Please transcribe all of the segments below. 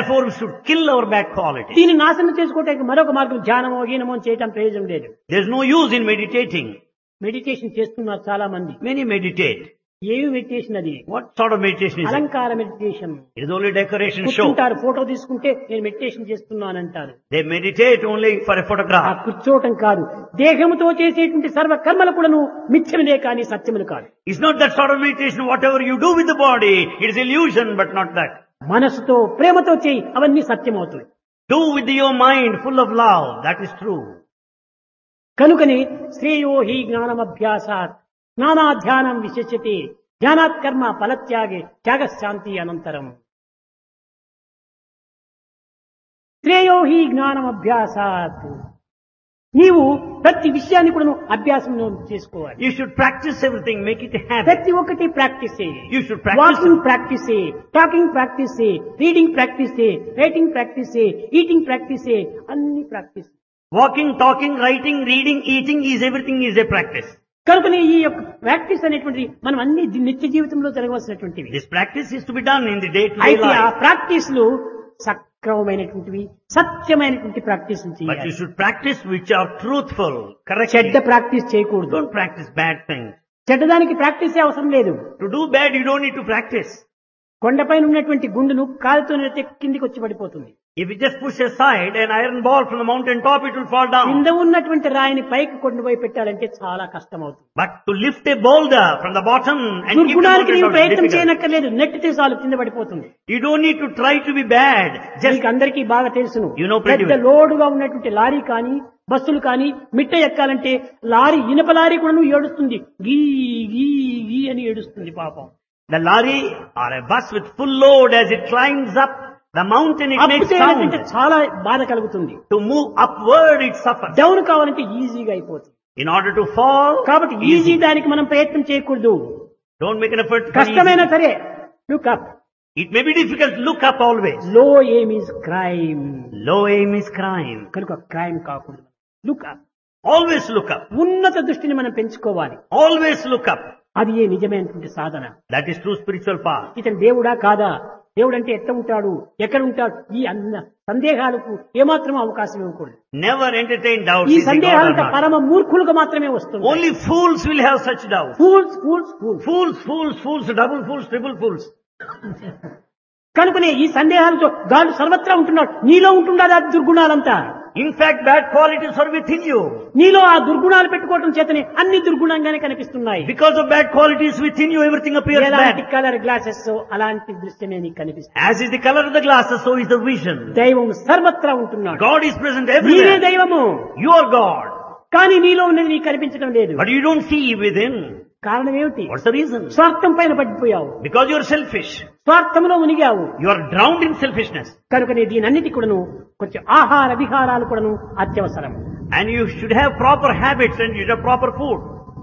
Therefore, we should kill our bad quality. దీన్ని నాశనం చేసుకోవడానికి మరొక మార్గం ధ్యానమో గీనమో చేయటం ప్రయోజనం లేదు There's no use in meditating. Meditation చేస్తున్నారు చాలా మంది Many meditate. ఏమి మెడిటేషన్ అది What sort of meditation is it? అలంకార meditation It is only decoration show. కూర్చుంటారు ఫోటో తీసుకుంటే నేను మెడిటేషన్ చేస్తున్నానంటారు They meditate only for a ఆ photograph. కూర్చోవటం కాదు దేహముతో చేసేటువంటి సర్వ కర్మలు కూడాను మిథ్యములే కానీ సత్యములు కాదు It's not that sort of meditation. Whatever you do with the body, it is illusion, but not that. మనసుతో ప్రేమతో చేయి అవన్నీ సత్యమవుతాయి Do with your mind full of love. That is true. కనుకని శ్రేయో హి జ్ఞానమభ్యాసాత్ జ్ఞానాధ్యానం విశిష్యతే ధ్యానాత్ కర్మ ఫలత్యాగే త్యాగశాంతి అనంతరం శ్రేయో హి జ్ఞానమభ్యాసాత్ నీవు ప్రతి విషయాన్ని కూడా నువ్వు అభ్యాసం చేసుకోవాలి You should practice everything. Make it a habit. ప్రతి ఒక్కటి practice You should practice. Walking practice talking practice reading practice writing practice eating practice అన్ని practice Walking, talking, writing, reading, eating is everything is a practice. కనుకనే ఈ యొక్క practice అనేటువంటిది మనం అన్ని the- నిత్య జీవితంలో జరగవలసినటువంటివి This practice is to be done in the day-to-day అయితే ఆ life. ప్రాక్టీస్లు సక్రమమైనటువంటివి సత్యమైనటువంటి ప్రాక్టీస్ But చేయాలి you should practice which are truthful, correct? చెడ్డ ప్రాక్టీస్ చేయకూడదు Don't practice bad things. చెడ్డదానికి ప్రాక్టీసే అవసరం లేదు To do bad, you don't need to practice. కొండపైన ఉన్నటువంటి గుండును కాలుతో నెడితే కిందికి వచ్చి పడిపోతుంది If you just push aside an iron ball from the mountain top, it will fall down. కింద ఉన్నటువంటి రాయిని పైకి కొండపోయి పెట్టాలంటే చాలా కష్టం అవుతుంది But to lift a boulder from the bottom and keep the దుర్గుణానికి mountain నీవు top is ప్రయత్నం difficult. చేయనక్కర్లేదు నెట్టితే చాలు కింద పడిపోతుంది You don't need to try to be bad. Just మీకు అందరికీ బాగా తెలుసును You know pretty పెద్ద well. లోడుగా ఉన్నటువంటి లారీ కానీ బస్సులు కానీ మిట్ట ఎక్కాలంటే లారీ ఇనప లారీ కూడా నువ్వు ఏడుస్తుంది గీ గీ గీ అని ఏడుస్తుంది పాపం the lorry or a bus with full load as it climbs up the mountain, it makes అప్పు చేయాలంటే sound. చాలా బాధ కలుగుతుంది To move upward, it suffers. Down కావాలంటే ఈజీగా అయిపోతుంది In order to fall, కాబట్టి ఈజీ easy. దానికి మనం ప్రయత్నం చేయకూడదు Don't make an effort. for కష్టమైనా easy. సరే look up It may be difficult. Look up always. Low aim is crime Low aim is crime. కనుక క్రైమ్ కాకూడదు look up Always look up. ఉన్నత దృష్టిని మనం పెంచుకోవాలి Always look up. అది ఏ నిజమైనటువంటి సాధన That is true spiritual path. ఇతను దేవుడా కాదా దేవుడు అంటే ఎట్లా ఉంటాడు ఎక్కడ ఉంటాడు ఈ అన్న సందేహాలకు ఏమాత్రం అవకాశం ఇవ్వకూడదు Never entertain doubts. ఈ Is he God or సందేహాలకు not? పరమ మూర్ఖులకు మాత్రమే వస్తుంది Only fools will have such doubts. Fools fools fools Fools, fools, fools, double fools, triple fools. కనుకనే ఈ సందేహాలతో గాడు సర్వత్రా ఉంటున్నాడు నీలో ఉంటుండదా దుర్గుణాలంతా In fact, bad qualities are within you. నీలో ఆ దుర్గుణాలు పెట్టుకోవటం చేతనే అన్ని దుర్గుణంగానే కనిపిస్తున్నాయి Because of bad qualities within you, everything appears ఎలాంటి bad. కలర్ గ్లాసెస్ అలాంటి దృశ్యమే నీకు కనిపిస్తుంది As is the color of the glasses, so is the vision. దైవం సర్వత్రా ఉంటున్నాడు God is present నీవే everywhere. దైవము You are God. కానీ నీలో ఉన్నది నీకు కనిపించడం లేదు But you don't see within. కారణం ఏమిటి What's the reason? స్వార్థం పైన పడిపోయావు Because you are selfish. స్వార్థంలో మునిగావు You are drowned in selfishness. కనుకనే దీనన్నిటి కూడాను కొంచెం ఆహార విహారాలు కూడాను అత్యవసరం And you should have proper habits and you should have proper food.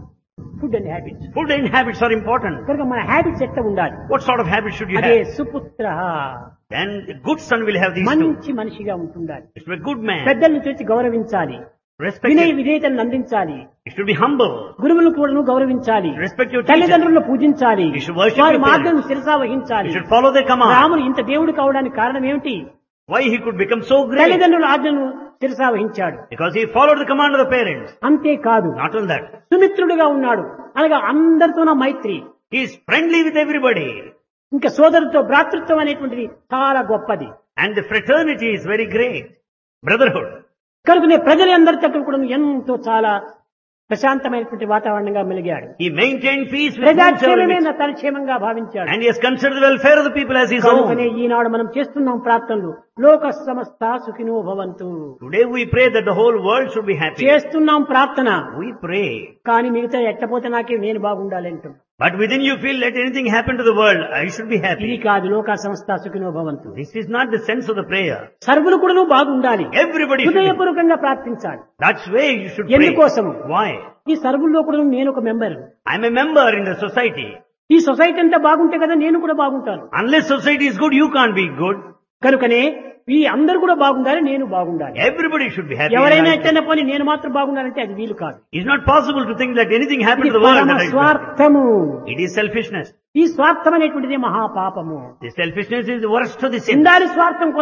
Food and habits Food and habits are important. కనుక మన హ్యాబిట్స్ ఎట్లా ఉండాలి What sort of habits should you అదే have? సుపుత్ర Then a good son will have these two. మంచి మనిషిగా ఉంటుండాలి It should be a good man. పెద్దలను చూసి గౌరవించాలి Respect వినయ it. విధేయతను అందించాలి You should be humble. గురువులను కూడాను గౌరవించాలి Respect your teacher. తల్లిదండ్రులను పూజించాలి You should worship వారి your మార్గం parents. శిరసా You వహించాలి should follow their command. రాముడు ఇంత దేవుడు కావడానికి కారణం ఏమిటి Why he could become so great? తల్లిదండ్రుల ఆజ్ఞను శిరసా వహించాడు Because he followed the command of the parents. అంతేకాదు Not only that. సుమిత్రుడుగా ఉన్నాడు అనగా అందరితోన మైత్రి He is friendly with everybody. ఇంకా సోదరుతో భ్రాతృత్వం అనేటువంటిది చాలా గొప్పది And the fraternity is very great. Brotherhood. కనుకనే ప్రజలందరి దగ్గర కూడా ఎంతో చాలా ప్రశాంతమైనటువంటి వాతావరణంగా మెలిగాడు He maintained peace with himself. ప్రజాక్షేమమే తన క్షేమంగా భావించాడు And he has considered the welfare of the people as his కనుకనే own. ఈనాడు మనం చేస్తున్నాం ప్రార్థనలు లోక సమస్త సుఖినో భవంతు Today we pray that the whole world should be happy. చేస్తున్నాం ప్రార్థన We pray. కానీ మిగతా ఎట్టపోతే నాకే నేను బాగుండాలి అంటున్నాం But within you feel let anything happen to the world, I should be ఇది happy. కాదు లోక సంస్థ సుఖినో భవంతు This is not the sense of the prayer. సర్వులు కూడా బాగుండాలి Everybody should be. హృదయపూర్వకంగా ప్రార్థించాలి That's way you should pray. ఎందుకోసము? Why? ఈ సర్వుల్లో కూడా నేను ఒక member I'm a member in the society. ఈ సొసైటీ అంతా బాగుంటే కదా నేను కూడా బాగుంటాను Unless society is good, you can't be good. కనుకనే ఈ అందరు కూడా బాగుండాలి నేను బాగుండాలి Everybody should be happy. in ఎవరైనా life. ఎట్టైనా పోనీ నేను మాత్రం బాగుండాలంటే అది వీలు కాదు It's not possible to think that anything happened ఇది to the world. పరమ that I should be happy. స్వార్థము It is selfishness. ఈ స్వార్థం అనేటువంటిది మహాపాపము The selfishness is the worst of the sin. ఉండాలి స్వార్థం